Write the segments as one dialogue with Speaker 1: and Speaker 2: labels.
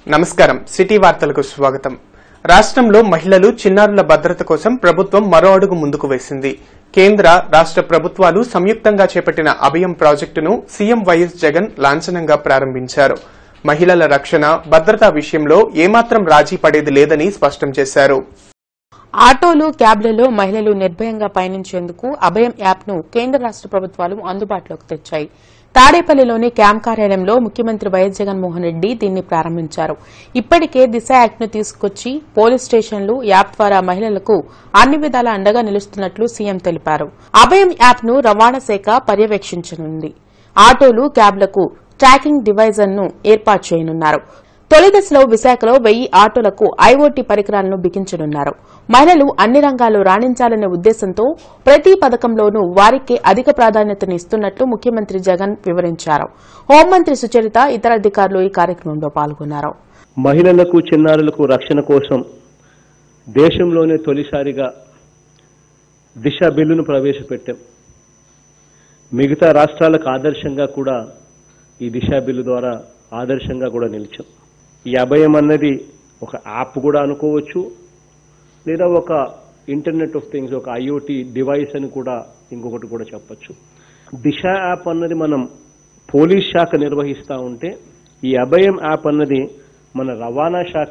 Speaker 1: నమస్కారం సిటీ వార్తలకు స్వాగతం రాష్ట్రంలో మహిళలు చిన్నారుల భద్రత కోసం ప్రభుత్వం మరో అడుగు ముందుకు వేసింది కేంద్ర రాష్ట ప్రభుత్వాలు సంయుక్తంగా చేపట్టిన అభయం ప్రాజెక్టును సీఎం వైఎస్ జగన్ లాంఛనంగా ప్రారంభించారు మహిళల రక్షణ భద్రతా విషయంలో ఏమాత్రం రాజీ పడేది లేదని స్పష్టం చేశారు
Speaker 2: ఆటోలు క్యాబ్లలో మహిళలు నిర్భయంగా పయనించేందుకు అభయం యాప్ను కేంద్ర రాష్ట ప్రభుత్వాలు అందుబాటులోకి తెచ్చాయి తాడేపల్లిలోని క్యాంప్ కార్యాలయంలో ముఖ్యమంత్రి వైఎస్ జగన్మోహన్ రెడ్డి దీన్ని ప్రారంభించారు ఇప్పటికే దిశ యాక్ట్ను తీసుకొచ్చి పోలీస్ స్టేషన్లు యాప్ ద్వారా మహిళలకు అన్ని విధాల అండగా నిలుస్తున్నట్లు సీఎం తెలిపారు అభయం యాప్ను రవాణా శాఖ పర్యవేక్షించనుంది ఆటోలు క్యాబ్లకు ట్రాకింగ్ డివైజర్ను ఏర్పాటు చేయనున్నారు తొలి దశలో విశాఖలో వెయ్యి ఆటోలకు ఐఓటీ పరికరాలను బిగించనున్నారు మహిళలు అన్ని రంగాల్లో రాణించాలనే ఉద్దేశంతో ప్రతి పథకంలోనూ వారికే అధిక ప్రాధాన్యతను ఇస్తున్నట్లు ముఖ్యమంత్రి జగన్ వివరించారు హోంమంత్రి సుచరిత ఇతర అధికారులు ఈ కార్యక్రమంలో పాల్గొన్నారు
Speaker 3: మహిళలకు చిన్నారులకు రక్షణ కోసం దేశంలోనే తొలిసారిగా దిశ బిల్లును ప్రవేశపెట్టాం మిగతా రాష్ట్రాలకు ఆదర్శంగా కూడా ఈ దిశ బిల్లు ద్వారా ఆదర్శంగా కూడా నిలిచాం ఈ అభయం అన్నది ఒక యాప్ కూడా అనుకోవచ్చు లేదా ఒక ఇంటర్నెట్ ఆఫ్ థింగ్స్ ఒక ఐఓటీ డివైస్ అని కూడా ఇంకొకటి కూడా చెప్పొచ్చు దిశ యాప్ అన్నది మనం పోలీస్ శాఖ నిర్వహిస్తూ ఉంటే ఈ అభయం యాప్ అన్నది మన రవాణా శాఖ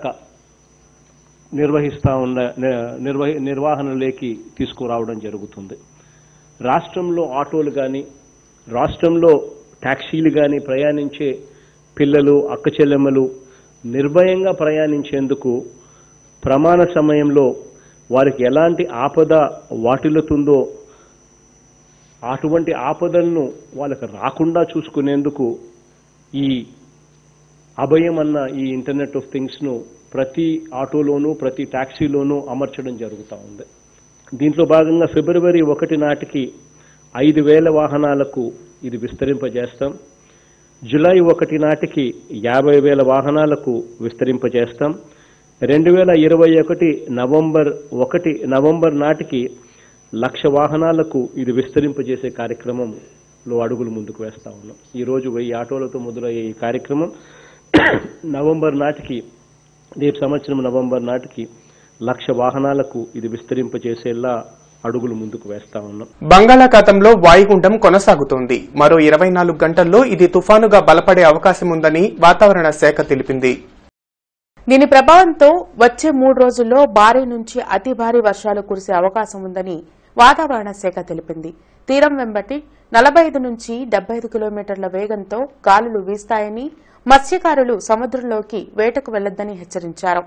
Speaker 3: నిర్వహిస్తూ ఉన్న నిర్వహి నిర్వహణలోకి తీసుకురావడం జరుగుతుంది రాష్ట్రంలో ఆటోలు కానీ రాష్ట్రంలో ట్యాక్సీలు కానీ ప్రయాణించే పిల్లలు అక్క చెల్లెమ్మలు నిర్భయంగా ప్రయాణించేందుకు ప్రమాణ సమయంలో వారికి ఎలాంటి ఆపద వాటిల్లుతుందో అటువంటి ఆపదలను వాళ్ళకి రాకుండా చూసుకునేందుకు ఈ అభయం అన్న ఈ ఇంటర్నెట్ ఆఫ్ థింగ్స్ను ప్రతి ఆటోలోనూ ప్రతి ట్యాక్సీలోనూ అమర్చడం జరుగుతూ ఉంది దీంట్లో భాగంగా ఫిబ్రవరి ఒకటి నాటికి ఐదు వేల వాహనాలకు ఇది విస్తరింపజేస్తాం జులై ఒకటి నాటికి యాభై వేల వాహనాలకు విస్తరింపజేస్తాం రెండు వేల ఇరవై ఒకటి నవంబర్ ఒకటి నవంబర్ నాటికి లక్ష వాహనాలకు ఇది విస్తరింపజేసే కార్యక్రమంలో అడుగులు ముందుకు వేస్తా ఉన్నాం ఈరోజు వెయ్యి ఆటోలతో మొదలయ్యే ఈ కార్యక్రమం నవంబర్ నాటికి రేపు సంవత్సరం నవంబర్ నాటికి లక్ష వాహనాలకు ఇది విస్తరింపజేసేలా అడుగులు ముందుకు వేస్తా ఉన్నాం
Speaker 1: బంగాళాఖాతంలో వాయుగుండం కొనసాగుతోంది మరో ఇరవై నాలుగు గంటల్లో ఇది తుఫానుగా బలపడే అవకాశం ఉందని వాతావరణ శాఖ తెలిపింది
Speaker 2: దీని ప్రభావంతో వచ్చే మూడు రోజుల్లో భారీ నుంచి అతి భారీ వర్షాలు కురిసే అవకాశం ఉందని వాతావరణ శాఖ తెలిపింది తీరం వెంబటి నలభై ఐదు నుంచి డెబ్బై ఐదు కిలోమీటర్ల వేగంతో గాలులు వీస్తాయని మత్స్యకారులు సముద్రంలోకి వేటకు వెళ్లొద్దని హెచ్చరించారు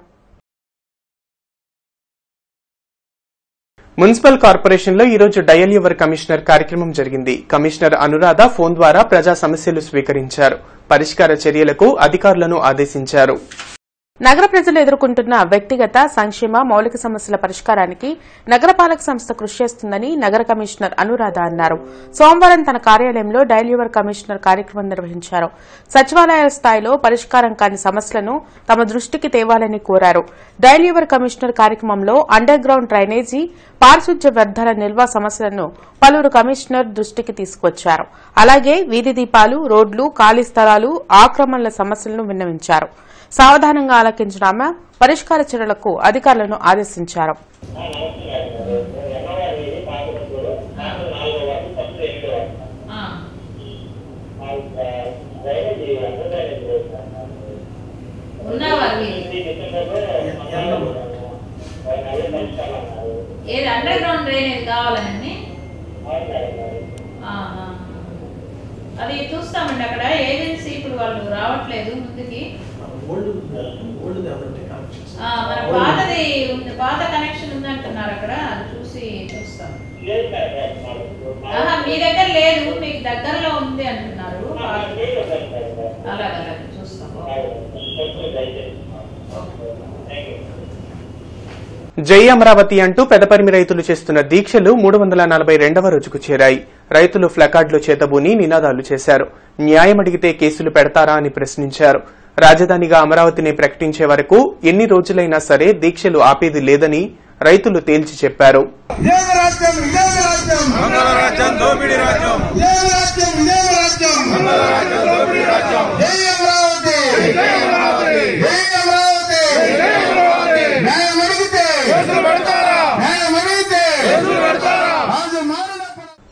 Speaker 1: మున్సిపల్ కార్పొరేషన్లో ఈ రోజు డయల్ యువర్ కమిషనర్ కార్యక్రమం జరిగింది కమిషనర్ అనురాధ ఫోన్ ద్వారా ప్రజా సమస్యలు స్వీకరించారు పరిష్కార చర్యలకు అధికారులను ఆదేశించారు
Speaker 2: నగర ప్రజలు ఎదుర్కొంటున్న వ్యక్తిగత సంక్షేమ మౌలిక సమస్యల పరిష్కారానికి నగరపాలక సంస్థ కృషి చేస్తుందని నగర కమిషనర్ అనురాధ అన్నారు సోమవారం తన కార్యాలయంలో డైల్ యువర్ కమిషనర్ కార్యక్రమం నిర్వహించారు సచివాలయ స్థాయిలో పరిష్కారం కాని సమస్యలను తమ దృష్టికి తేవాలని కోరారు డైల్ యువర్ కమిషనర్ కార్యక్రమంలో అండర్ గ్రౌండ్ డ్రైనేజీ పారిశుధ్య వ్యర్థాల నిల్వ సమస్యలను పలువురు కమిషనర్ దృష్టికి తీసుకొచ్చారు అలాగే వీధి దీపాలు రోడ్లు ఖాళీ స్థలాలు ఆక్రమణల సమస్యలను విన్నవించారు సావధానంగా ఆలకించిన ఆమె పరిష్కార చర్యలకు అధికారులను ఆదేశించారు
Speaker 4: ఉన్నవారు ఏది అండర్ గ్రౌండ్ డ్రైనేజ్ కావాలని ఆహా. అది చూస్తామండి అక్కడ ఏజెన్సీ ఇప్పుడు వాళ్ళు రావట్లేదు ముందుకి ఆ, మన పాతది ఉంది పాత కనెక్షన్ ఉందంటున్నారు అక్కడ అది చూసి చూస్తాం ఆహా, మీ దగ్గర లేదు మీకు దగ్గరలో ఉంది అంటున్నారు అలాగే అలాగే చూస్తాం
Speaker 1: జై అమరావతి అంటూ పెదపరిమి రైతులు చేస్తున్న దీక్షలు మూడు వందల నలభై రెండవ రోజుకు చేరాయి రైతులు ఫ్లకార్డులు చేతబూని నినాదాలు చేశారు న్యాయం అడిగితే కేసులు పెడతారా అని ప్రశ్నించారు రాజధానిగా అమరావతిని ప్రకటించే వరకు ఎన్ని రోజులైనా సరే దీక్షలు ఆపేది లేదని రైతులు తేల్చి చెప్పారు
Speaker 5: ఇదేం రాజ్యం ఇదేం రాజ్యం
Speaker 6: మంగళ రాజ్యం దోపిడీ రాజ్యం
Speaker 5: ఇదేం రాజ్యం ఇదేం రాజ్యం
Speaker 6: మంగళ రాజ్యం దోపిడీ రాజ్యం
Speaker 5: జై అమరావతి జై అమరావతి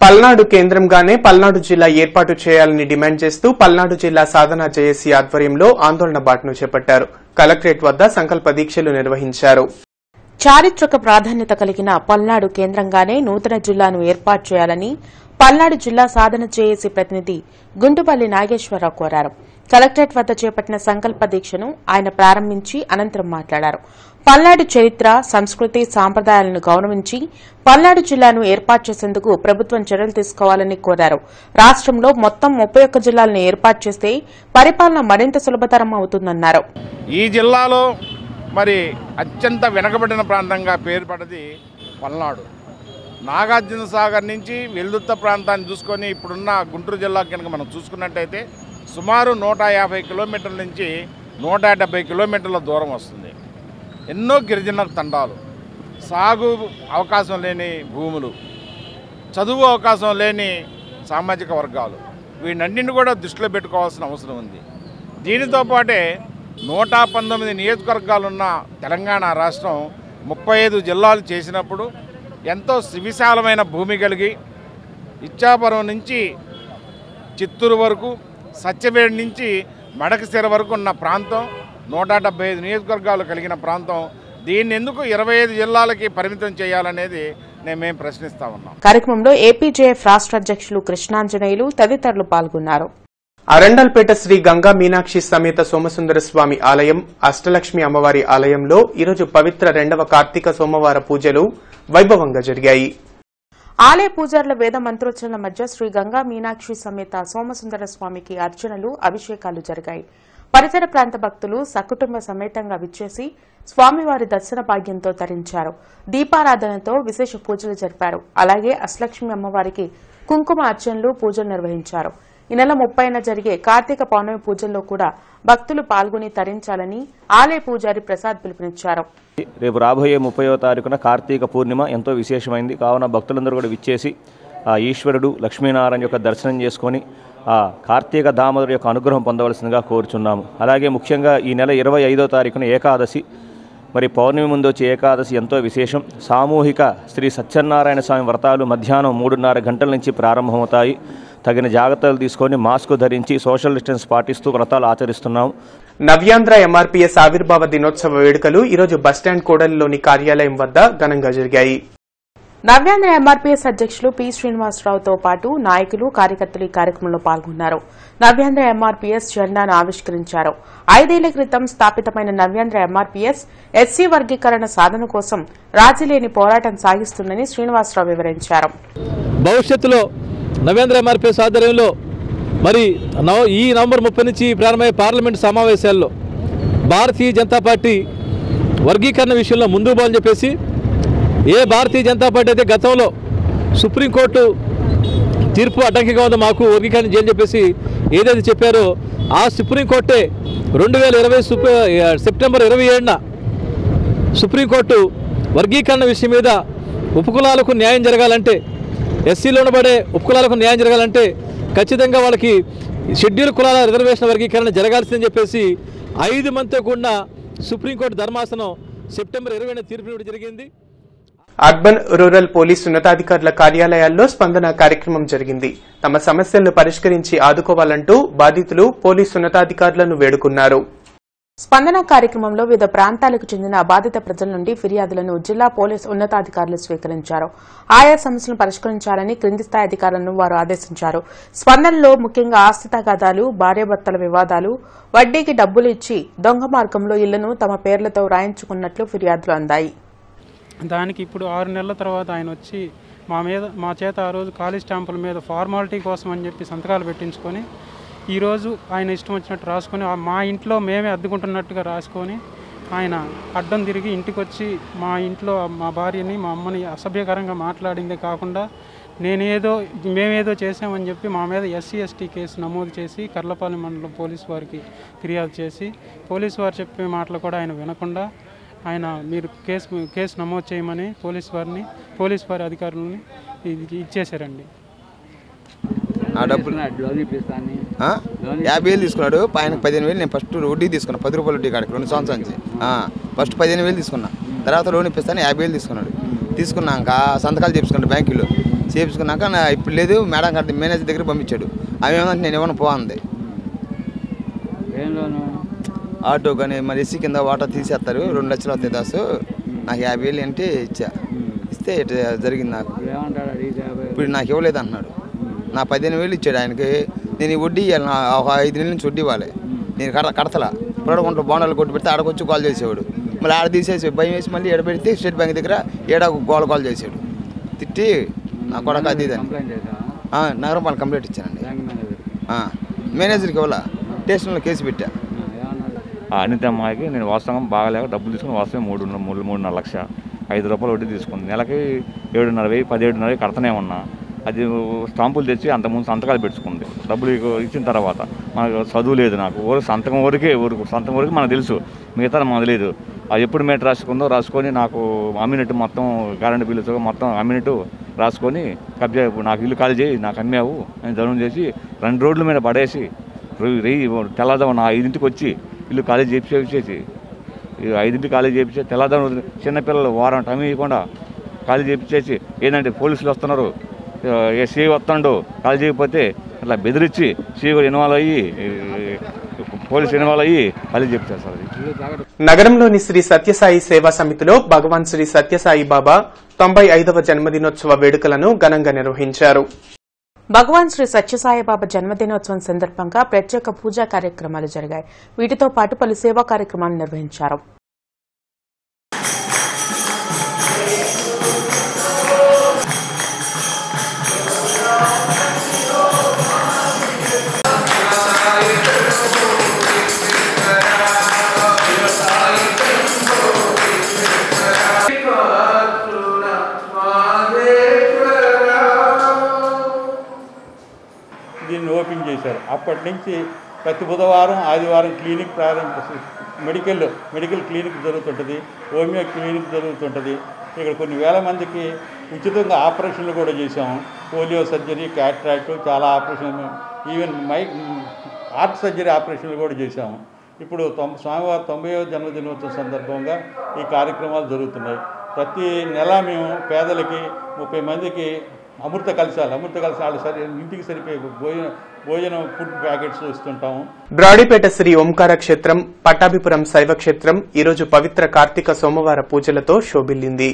Speaker 1: పల్నాడు కేంద్రంగానే పల్నాడు జిల్లా ఏర్పాటు చేయాలని డిమాండ్ చేస్తూ పల్నాడు జిల్లా సాధన జేఏసీ ఆధ్వర్యంలో ఆందోళన బాటను చేపట్టారు కలెక్టరేట్ వద్ద సంకల్ప దీక్షలు నిర్వహించారు
Speaker 2: చారిత్రక ప్రాధాన్యత కలిగిన పల్నాడు కేంద్రంగానే నూతన జిల్లాను ఏర్పాటు చేయాలని పల్నాడు జిల్లా సాధన జేఏసీ ప్రతినిధి గుంటుపల్లి నాగేశ్వరరావు కోరారు కలెక్టరేట్ వద్ద చేపట్టిన సంకల్ప దీక్షను ఆయన ప్రారంభించి అనంతరం మాట్లాడారు పల్నాడు చరిత్ర సంస్కృతి సాంప్రదాయాలను గౌరవించి పల్నాడు జిల్లాను ఏర్పాటు చేసేందుకు ప్రభుత్వం చర్యలు తీసుకోవాలని కోరారు రాష్టంలో మొత్తం ముప్పై ఒక్క జిల్లాలను ఏర్పాటు చేస్తే పరిపాలన మరింత సులభతరం అవుతుందన్నారు
Speaker 6: ఈ జిల్లాలో మరి అత్యంత వెనకబడిన ప్రాంతంగా పేరుపడ్డది పల్నాడు నాగార్జున సాగర్ నుంచి వెల్దుర్త ప్రాంతాన్ని చూసుకొని ఇప్పుడున్న గుంటూరు జిల్లా కనుక మనం చూసుకున్నట్టయితే సుమారు నూట యాభై కిలోమీటర్ల నుంచి నూట డెబ్బై కిలోమీటర్ల దూరం వస్తుంది ఎన్నో గిరిజన తండాలు సాగు అవకాశం లేని భూములు చదువు అవకాశం లేని సామాజిక వర్గాలు వీటన్నింటిని కూడా దృష్టిలో పెట్టుకోవాల్సిన అవసరం ఉంది దీనితో పాటే నూట పంతొమ్మిది నియోజకవర్గాలున్న తెలంగాణ రాష్ట్రం ముప్పై ఐదు జిల్లాలు చేసినప్పుడు ఎంతో సువిశాలమైన భూమి కలిగి ఇచ్చాపురం నుంచి చిత్తూరు వరకు సత్యవేడి నుంచి మడకశిర వరకు ఉన్న ప్రాంతం నూట డెబ్బై ఐదు నియోజకవర్గాలు కలిగిన ప్రాంతం దీన్ని ఎందుకు ఇరవై ఐదు జిల్లాలకి పరిమితం చేయాలనేది నేను మేము ప్రశ్నిస్తా ఉన్నాం
Speaker 2: కార్యక్రమంలో ఏపీజేఎఫ్ రాష్ట్ర అధ్యక్షులు కృష్ణాంజనేయులు తదితరులు పాల్గొన్నారు
Speaker 1: అరండల్పేట శ్రీ గంగా మీనాక్షి సమేత సోమసుందర స్వామి ఆలయం అష్టలక్ష్మి అమ్మవారి ఆలయంలో ఈరోజు పవిత్ర రెండవ కార్తీక సోమవార పూజలు వైభవంగా జరిగాయి
Speaker 2: ఆలయ పూజారుల వేద మంత్రోచ్చరణ మధ్య శ్రీ గంగా మీనాక్షి సమేత సోమసుందర స్వామికి అర్చనలు అభిషేకాలు జరిగాయి పరిసర ప్రాంత భక్తులు సకుటుంబ సమేతంగా విచ్చేసి స్వామివారి దర్శన భాగ్యంతో తరించారు దీపారాధనతో విశేష పూజలు జరిపారు అలాగే అష్టలక్ష్మి అమ్మవారికి కుంకుమ అర్చనలు పూజలు నిర్వహించారు ఈ నెల ముప్పైన జరిగే కార్తీక పౌర్ణమి పూజల్లో కూడా భక్తులు పాల్గొని తరించాలని ఆలయ పూజారి ప్రసాద్ పిలుపునిచ్చారు
Speaker 7: రేపు రాబోయే ముప్పైవ తారీఖున కార్తీక పూర్ణిమ ఎంతో విశేషమైంది కావున భక్తులందరూ కూడా విచ్చేసి ఆ ఈశ్వరుడు లక్ష్మీనారాయణ యొక్క దర్శనం చేసుకొని ఆ కార్తీక దామోదరు యొక్క అనుగ్రహం పొందవలసిందిగా కోరుచున్నాము అలాగే ముఖ్యంగా ఈ నెల ఇరవై ఐదో తారీఖున ఏకాదశి మరి పౌర్ణమి ముందు వచ్చే ఏకాదశి ఎంతో విశేషం సామూహిక శ్రీ సత్యనారాయణ స్వామి వ్రతాలు మధ్యాహ్నం మూడున్నర గంటల నుంచి ప్రారంభమవుతాయి తగిన జాగ్రత్తలు తీసుకొని మాస్క్ ధరించి సోషల్ డిస్టెన్స్ పాటిస్తూ వ్రతాలు ఆచరిస్తున్నాము
Speaker 1: నవ్యాంధ్ర ఎంఆర్పీఎస్ ఆవిర్భావ దినోత్సవ వేడుకలు ఈరోజు బస్టాండ్ కోడలిలోని కార్యాలయం వద్ద ఘనంగా జరిగాయి
Speaker 2: నవ్యాంధ్ర ఎంఆర్పీఎస్ అధ్యక్షులు పి శ్రీనివాసరావుతో పాటు నాయకులు కార్యకర్తలు ఈ కార్యక్రమంలో పాల్గొన్నారు నవ్యాంధ్ర ఎంఆర్పీఎస్ జెండాను ఆవిష్కరించారు ఐదేళ్ల క్రితం స్థాపితమైన నవ్యాంధ్ర ఎంఆర్పీఎస్ ఎస్సీ వర్గీకరణ సాధన కోసం రాజీలేని పోరాటం సాగిస్తుందని శ్రీనివాసరావు వివరించారు
Speaker 8: భవిష్యత్తులో నవేంద్ర ఎంఆర్పీఎస్ ఆధ్వర్యంలో మరి నవ ఈ నవంబర్ ముప్పై నుంచి ప్రారంభమయ్యే పార్లమెంట్ సమావేశాల్లో భారతీయ జనతా పార్టీ వర్గీకరణ విషయంలో ముందుకు పోవాలని చెప్పేసి ఏ భారతీయ జనతా పార్టీ అయితే గతంలో సుప్రీంకోర్టు తీర్పు అడ్డంకిగా ఉందో మాకు వర్గీకరణ చేయని చెప్పేసి ఏదైతే చెప్పారో ఆ సుప్రీంకోర్టే రెండు వేల ఇరవై సెప్టెంబర్ ఇరవై ఏడున సుప్రీంకోర్టు వర్గీకరణ విషయం మీద ఉపకులాలకు న్యాయం జరగాలంటే ఎస్సీలో ఉండబడే ఉపకులాలకు న్యాయం జరగాలంటే ఖచ్చితంగా వాళ్ళకి షెడ్యూల్ కులాల రిజర్వేషన్ వర్గీకరణ జరగాల్సిందని చెప్పేసి ఐదు మందితో కూడిన సుప్రీంకోర్టు ధర్మాసనం సెప్టెంబర్ ఇరవైన తీర్పు ఇవ్వడం జరిగింది
Speaker 1: అర్బన్ రూరల్ పోలీస్ ఉన్నతాధికారుల కార్యాలయాల్లో స్పందన కార్యక్రమం జరిగింది తమ సమస్యలను పరిష్కరించి ఆదుకోవాలంటూ బాధితులు పోలీసు ఉన్నతాధికారులను వేడుకున్నారు
Speaker 2: స్పందన కార్యక్రమంలో వివిధ ప్రాంతాలకు చెందిన బాధిత ప్రజల నుండి ఫిర్యాదులను జిల్లా పోలీసు ఉన్నతాధికారులు స్వీకరించారు ఆయా సమస్యలను పరిష్కరించాలని క్రింది స్థాయి అధికారులను వారు ఆదేశించారు స్పందనలో ముఖ్యంగా ఆస్తి తగాదాలు భార్యాభర్తల వివాదాలు వడ్డీకి డబ్బులు ఇచ్చి దొంగ మార్గంలో ఇళ్లను తమ పేర్లతో రాయించుకున్నట్లు ఫిర్యాదులు అందాయి
Speaker 9: దానికి ఇప్పుడు ఆరు నెలల తర్వాత ఆయన వచ్చి మా మీద మా చేత ఆ రోజు ఖాళీ స్టాంపుల మీద ఫార్మాలిటీ కోసం అని చెప్పి సంతకాలు పెట్టించుకొని ఈరోజు ఆయన ఇష్టం వచ్చినట్టు రాసుకొని ఆ మా ఇంట్లో మేమే అద్దుకుంటున్నట్టుగా రాసుకొని ఆయన అడ్డం తిరిగి ఇంటికి వచ్చి మా ఇంట్లో మా భార్యని మా అమ్మని అసభ్యకరంగా మాట్లాడిందే కాకుండా నేనేదో మేమేదో చేసామని చెప్పి మా మీద ఎస్సీ ఎస్టీ కేసు నమోదు చేసి కర్లపాలెం మండలం పోలీసు వారికి ఫిర్యాదు చేసి పోలీసు వారు చెప్పే మాటలు కూడా ఆయన వినకుండా ఆయన మీరు కేసు కేసు నమోదు చేయమని పోలీస్ వారిని పోలీస్ వారి అధికారులని ఇది ఇచ్చేశారండి
Speaker 10: ఆ డబ్బులు ఆ? యాభై వేలు తీసుకున్నాడు ఆయన పదిహేను వేలు నేను ఫస్ట్ వడ్డీ తీసుకున్నా పది రూపాయలు వడ్డీ కాడికి రెండు సంవత్సరాల నుంచి ఆ, ఫస్ట్ పదిహేను వేలు తీసుకున్నా తర్వాత లోన్ ఇప్పిస్తాను యాభై వేలు తీసుకున్నాడు తీసుకున్నాక సంతకాలు చేపించుకున్నాడు బ్యాంకులో చేపించుకున్నాక నా ఇప్పుడు లేదు మేడం గారి మేనేజర్ దగ్గర పంపించాడు ఆమె ఏమంటే నేను ఇవ్వను పో అంది
Speaker 11: ఏం లోను
Speaker 10: ఆటో కానీ మరి ఎస్సీ కింద వాటా తీసేస్తారు రెండు లక్షలు వస్తాయి దాసు నాకు యాభై వేలు అంటే ఇచ్చా ఇస్తే ఇట్లా జరిగింది నాకు
Speaker 11: ఇప్పుడు ఏమంటాడు అడిగితే యాభై
Speaker 10: ఇప్పుడు నాకు ఇవ్వలేదు అంటున్నాడు నా పదిహేను వేలు ఇచ్చాడు ఆయనకి నేను ఈ వడ్డీ ఇవ్వాలి నా ఒక ఐదు నెలల నుంచి వడ్డీ ఇవ్వాలి నేను కడ కడతలా పొడవకుంటూ బోనాలు కొట్టి పెడితే ఆడకొచ్చి కాల్ చేసేవాడు మళ్ళీ ఆడ తీసేసి భయం వేసి మళ్ళీ ఎడ పెడితే స్టేట్ బ్యాంక్ దగ్గర ఏడా గోల కాల్ చేసాడు తిట్టి నా కొడక అది ఇది అని.
Speaker 11: కంప్లైంట్ చేసా
Speaker 10: ఆ, నగరపాలెం కంప్లైంట్ ఇచ్చానండి
Speaker 11: బ్యాంక్ మేనేజర్
Speaker 10: ఆ, మేనేజర్కి ఇవ్వాల స్టేషన్లో కేసు పెట్టా
Speaker 11: ఏమన్నాడు
Speaker 7: ఆ అనిత అమ్మాయికి నేను వాస్తవంగా బాగాలేక డబ్బులు తీసుకుని వాస్తవం మూడు మూడు మూడున్నర లక్ష ఐదు రూపాయలు వడ్డీ తీసుకుంది నెలకి ఏడున్నర వెయ్యి పదిహేడున్నర వెయ్యి కడతనే ఉన్నా అది స్టాంపులు తెచ్చి అంతకుముందు సంతకాలు పెట్టుకుంది డబ్బులు ఇక ఇచ్చిన తర్వాత మనకు చదువు లేదు నాకు ఊరు సంతకం వరకే ఊరికి సంతకం వరకు మనకు తెలుసు మిగతా మనకు తెలియదు అది ఎప్పుడు మేట రాసుకుందో రాసుకొని నాకు అమ్మినట్టు మొత్తం కరెంట్ బిల్లు మొత్తం అమ్మినట్టు రాసుకొని కబ్జా ఇప్పుడు నాకు ఇల్లు ఖాళీ చేయి నాకు అమ్మావు అని ధనం చేసి రెండు రోడ్ల మీద పడేసి రెయ్యి- రెయ్యి తెల్లదాం నా ఐదింటికి వచ్చి ఇల్లు ఖాళీ చేపించేసి ఈ ఐదింటికి ఖాళీ చేపించే తెల్లదాం చిన్నపిల్లలు వారం టైం ఇవ్వకుండా ఖాళీ చేపించేసి ఏంటంటే పోలీసులు వస్తున్నారు ఆ, ఏ సీ వస్తుండు ఖాళీ చేయకపోతే అట్లా బెదిరించి సీ కూడా ఇన్వాల్వ్ అయ్యి ఈ, పోలీసు ఇన్వాల్వ్ అయ్యి ఖాళీ చెప్తారు సార్ అది
Speaker 1: నగరంలోని శ్రీ సత్యసాయి సేవా సమితిలో భగవాన్ శ్రీ సత్యసాయి బాబా తొంభై ఐదవ జన్మదినోత్సవ వేడుకలను ఘనంగా నిర్వహించారు
Speaker 2: భగవాన్ శ్రీ సత్యసాయిబాబా జన్మదినోత్సవం సందర్భంగా ప్రత్యేక పూజా కార్యక్రమాలు జరిగాయి వీటితో పాటు పలు సేవా కార్యక్రమాలు నిర్వహించారు
Speaker 12: దీన్ని ఓపెన్ చేశారు అప్పటి నుంచి ప్రతి బుధవారం ఆదివారం క్లినిక్ ప్రారంభ మెడికల్ మెడికల్ క్లినిక్ జరుగుతుంటుంది హోమియో క్లినిక్ జరుగుతుంటుంది ఇక్కడ కొన్ని వేల మందికి ఉచితంగా ఆపరేషన్లు కూడా చేసాము పోలియో సర్జరీ క్యాట్రాక్ట్ చాలా operation even my heart surgery ఆపరేషన్లు కూడా చేశాము ఇప్పుడు తొం స్వామివారి తొంభైవ జన్మదినోత్సవం సందర్భంగా ఈ కార్యక్రమాలు జరుగుతున్నాయి ప్రతి నెల మేము పేదలకి ముప్పై మందికి అమృత కలశాలు అమృత కలశాలు సరి ఇంటికి సరిపోయే భోజన భోజనం ఫుడ్ ప్యాకెట్స్ ఇస్తుంటాము
Speaker 1: బ్రాడీపేట శ్రీ ఓంకార క్షేత్రం పట్టాభిపురం శైవ క్షేత్రం ఈరోజు పవిత్ర కార్తీక సోమవార పూజలతో శోభిల్లింది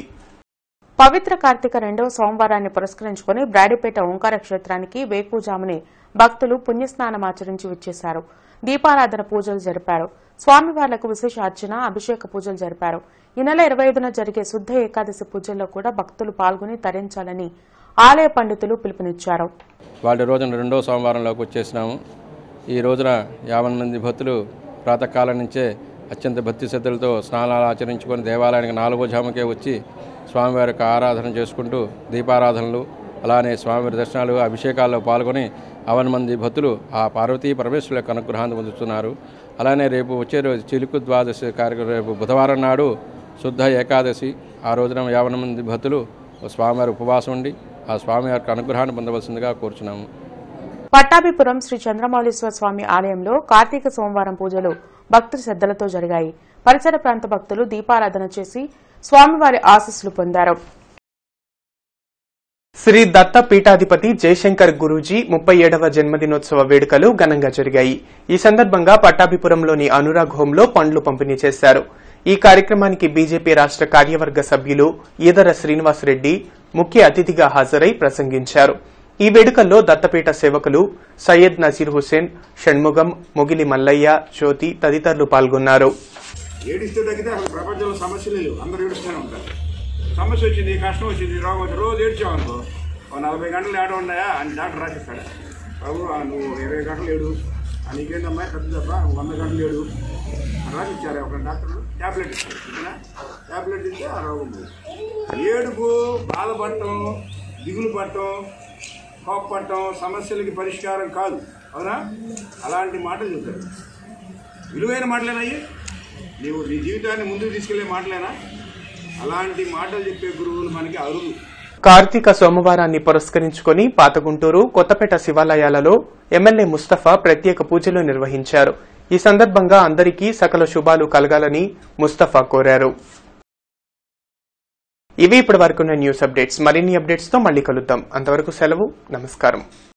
Speaker 2: పవిత్ర కార్తీక రెండవ సోమవారాన్ని పురస్కరించుకుని బ్రాడీపేట ఓంకార క్షేత్రానికి వేకుజాముని భక్తులు పుణ్యస్నానం ఆచరించి విచ్చేశారు దీపారాధన పూజలు జరిపారు స్వామివార్లకు విశేష అర్చన అభిషేక పూజలు జరిపారు ఈ నెల ఇరవై ఐదున జరిగే శుద్ధ ఏకాదశి పూజల్లో కూడా భక్తులు పాల్గొని తరించాలని ఆలయ పండితులు పిలుపునిచ్చారు
Speaker 13: వాటి రోజున రెండో సోమవారంలోకి వచ్చేసినాము ఈ రోజున యాభై మంది భక్తులు ప్రాతకాలం నుంచే అత్యంత భక్తి శ్రద్ధలతో స్నానాలు ఆచరించుకొని దేవాలయానికి నాలుగో జాముకే వచ్చి స్వామివారి యొక్క ఆరాధన చేసుకుంటూ దీపారాధనలు అలానే స్వామివారి దర్శనాలు అభిషేకాల్లో పాల్గొని అవన మంది భక్తులు ఆ పార్వతీ పరమేశ్వరుల యొక్క అనుగ్రహాన్ని పొందుతున్నారు అలానే రేపు వచ్చే రోజు చిలుకు ద్వాదశి కార్యక్రమం రేపు బుధవారం నాడు శుద్ధ ఏకాదశి ఆ రోజున యాభై మంది భక్తులు స్వామివారి ఉపవాసం ఉండి ఆ స్వామి యొక్క అనుగ్రహాన్ని పొందవలసిందిగా కోరుచున్నాము
Speaker 2: పట్టాభిపురం శ్రీ చంద్రమౌళీశ్వర స్వామి ఆలయంలో కార్తీక సోమవారం పూజలు భక్తుల శ్రద్దలతో జరిగాయి పరిసర ప్రాంత భక్తులు దీపారాధన చేసి స్వామివారి ఆశీస్సులు పొందారు
Speaker 1: శ్రీ దత్త పీఠాధిపతి జయశంకర్ గురూజీ ముప్పై ఏడవ జన్మదినోత్సవ వేడుకలు ఘనంగా జరిగాయి ఈ సందర్భంగా పట్టాభిపురంలోని అనురాగ్ హోంలో పండ్లు పంపిణీ చేశారు ఈ కార్యక్రమానికి బీజేపీ రాష్ట కార్యవర్గ సభ్యులు ఈదర శ్రీనివాసరెడ్డి ముఖ్య అతిథిగా హాజరై ప్రసంగించారు ఈ వేడుకల్లో దత్తపీఠ సేవకులు సయ్యద్ నజీర్ హుసేన్ షణ్ముగం మొగిలి మల్లయ్య జ్యోతి తదితరులు పాల్గొన్నారు
Speaker 5: ఏడిస్తే తగ్గితే అసలు ప్రపంచంలో సమస్యలు లేవు అందరూ ఏడుస్తూనే ఉంటారు సమస్య వచ్చింది కష్టం వచ్చింది రోగం వచ్చింది రోజు ఏడ్చావనుకో ఒక నలభై గంటలు ఏడ ఉన్నాయా అని డాక్టర్ రాసిస్తాడు బాబు ఆ నువ్వు ఇరవై గంటలు ఏడు ఆ నీకేంటమ్మా పెద్ద దెబ్బ వంద గంటలు ఏడు అని రాసిచ్చారు ఒక డాక్టర్ ట్యాబ్లెట్ ఇస్తారు ఓకేనా ట్యాబ్లెట్ ఇస్తే ఆ రోగం పోయింది ఏడుపు బాధపడటం దిగులు పడటం కోప్పడటం సమస్యలకి పరిష్కారం కాదు అవునా అలాంటి మాటలు చెప్తారు విలువైన మాటలేనాయి నీవు నీ జీవితాన్ని ముందుకు తీసుకెళ్లే మాటలేనా అలాంటి మాటలు చెప్పే గురువులు మనకి అరుదు
Speaker 1: కార్తీక సోమవారాన్ని పురస్కరించుకుని పాతగుంటూరు కొత్తపేట శివాలయాలలో ఎమ్మెల్యే ముస్తఫా ప్రత్యేక పూజలు నిర్వహించారు ఈ సందర్భంగా అందరికీ సకల శుభాలు కలగాలని ముస్తఫా కోరారు ఇవి ఇప్పటి వరకున్న న్యూస్ అప్డేట్స్ మరిన్ని అప్డేట్స్ తో మళ్ళీ కలుద్దాం అంతవరకు సెలవు నమస్కారం